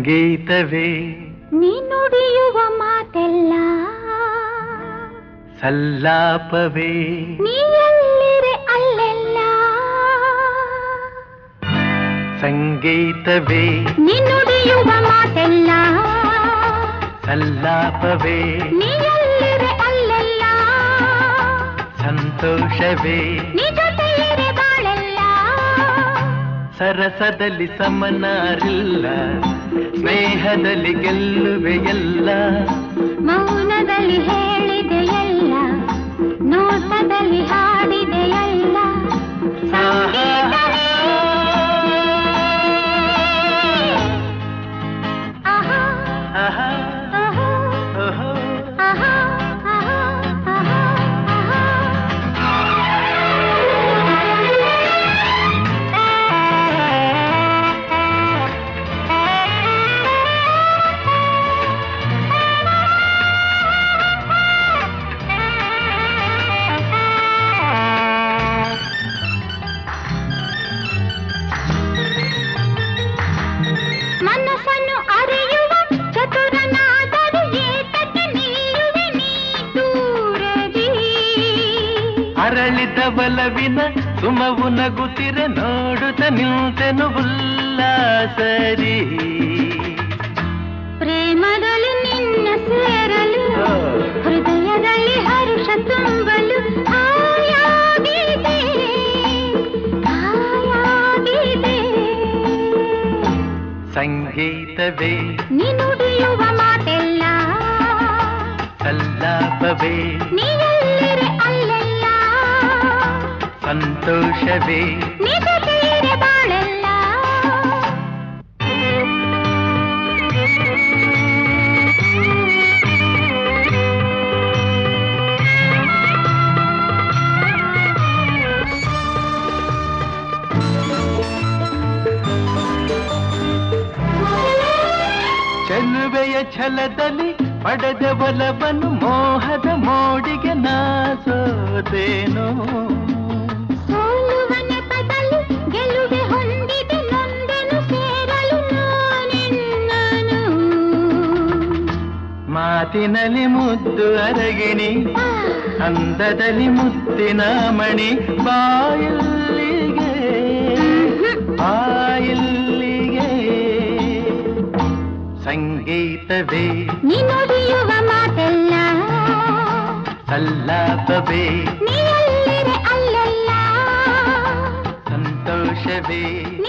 ಸಂಗೀತವೇ ನೀ ನುಡಿಯುವ ಮಾತೆಲ್ಲ ಸಲ್ಲಾಪವೇ ನೀ ಎಲ್ಲಿರೆ ಅಲ್ಲೆಲ್ಲ ಸಂಗೀತವೇ ನೀ ನುಡಿಯುವ ಮಾತೆಲ್ಲ ಸಲ್ಲಾಪವೇ ನೀ ಎಲ್ಲಿರೆ ಅಲ್ಲೆಲ್ಲ ಸಂತೋಷವೇ ನೀ ಜೊತೆ ಇರೆ ಬಾಳೆಲ್ಲ ಸರಸದಲ್ಲಿ ಸಮನಾರಿಲ್ಲ ಸ್ನೇಹದಲ್ಲಿ ಗೆಲ್ಲುವೆ ಎಲ್ಲ ಮೌನದಲ್ಲಿ ಹೇಳಿದೆ ಎಲ್ಲ ನೋಟದಲ್ಲಿ ಹಾಡಿದೆ ಎಲ್ಲ ಸಂಗೀತವೇ. ಆಹಾ, ಆಹಾ, ಆಹಾ, ಓಹೋ. ಆಹಾ, ಆಹಾ, ಆಹಾ, ಮನಸ್ಸನ್ನು ಅರಿಯುವ ಚತುರನಾದರೂ ಏತಕ್ಕೆ ನಿಲ್ಲುವೆ ನೀ ದೂರದಿ ಅರಳಿದ ಬಲವಿನ ಸುಮವು ನಗುತ್ತಿರೆ ನೋಡುತ್ತ ನಿಂತೆನು ಉಲ್ಲಾಸರಿ ಪ್ರೇಮದಲ್ಲಿ ನಿನ್ನ ಸೇರಲು ಹೃದಯದಲ್ಲಿ ಹರುಷ ತುಂಬಲು ಹಾಯಾಗಿದೆ ಹಾಯಾಗಿದೆ ಸಂಗೀತವೇ ನೀ ನುಡಿಯುವ ಮಾತೆಲ್ಲ ಸಲ್ಲಾಪವೇ ನೀ ಎಲ್ಲಿರೆ ಅಲ್ಲೆಲ್ಲ ಸಂತೋಷವೇ ನೀ ಜೊತೆಯಿರೆ ಬಾಳೆಲ್ಲ ಚೆಲುವೆಯ ಛಲದಲ್ಲಿ ಪಡೆದ ಬಲವನ್ನು ಮೋಹದ ಮೋಡಿಗೆ ನಾಸೋದೇನೋ ಸೋಲುವ ನೆಪದಲ್ಲಿ ಗೆಲುವೆ ಹೊಂದಿದೆ ನೊಂದೆನು ಸೇರಲು ನಾನೆನ್ನನು ಮಾತಿನಲ್ಲಿ ಮುದ್ದು ಅರಗಿಣಿ ಆ, ಅಂದದಲ್ಲಿ ಮುತ್ತಿನ ಮಣಿ ಬಾಯಲ್ಲಿಗೆ ಬಾಯಲ್ಲಿಗೆ ಸಂಗೀತವೇ ನೀ ನುಡಿಯುವ ಮಾತೆಲ್ಲ ಸಲ್ಲಾಪವೇ ನೀ ಎಲ್ಲಿರೆ ಅಲ್ಲೆಲ್ಲ ಸಂತೋಷವೇ